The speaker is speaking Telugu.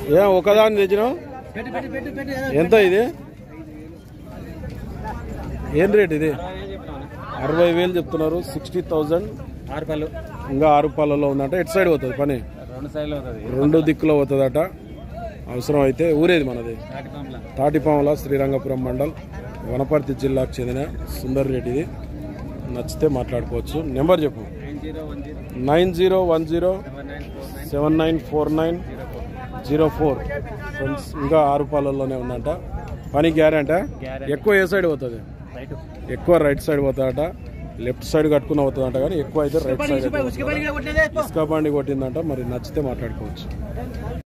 ఏ ఒకదాన్ని తెచ్చినావు ఎంత ఇది ఏం రేట్ ఇది అరవై వేలు చెప్తున్నారు సిక్స్టీ థౌజండ్ ఆరు పళ్ళు ఇంకా ఆరు పాలలో ఉందంట ఎటు సైడ్ పోతుంది పని రెండు సైడ్లో అవుతుంది రెండు దిక్కులో పోతుందట అవసరం అయితే ఊరేది మనది తాటిపాంల తాటిపాముల శ్రీరంగపురం మండల్ వనపర్తి జిల్లాకు చెందిన సుందర్ రెడ్డి ఇది నచ్చితే మాట్లాడుకోవచ్చు నెంబర్ చెప్పు nine zero one zero nine zero one zero seven nine four nine seven nine four nine zero four zero four friends ఇంకా ఆరు పాలల్లోనే ఉందంట పని గ్యారంటీ Guarantee. ఎక్కువ ఏ సైడ్ పోతుంది రైట్ ఎక్కువ రైట్ సైడ్ పోతుందట లెఫ్ట్ సైడ్ కట్టుకుని అవుతుందంట కానీ ఎక్కువ అయితే రైట్ సైడ్ ఇసుక బండి కొట్టిందంట మరి నచ్చితే మాట్లాడుకోవచ్చు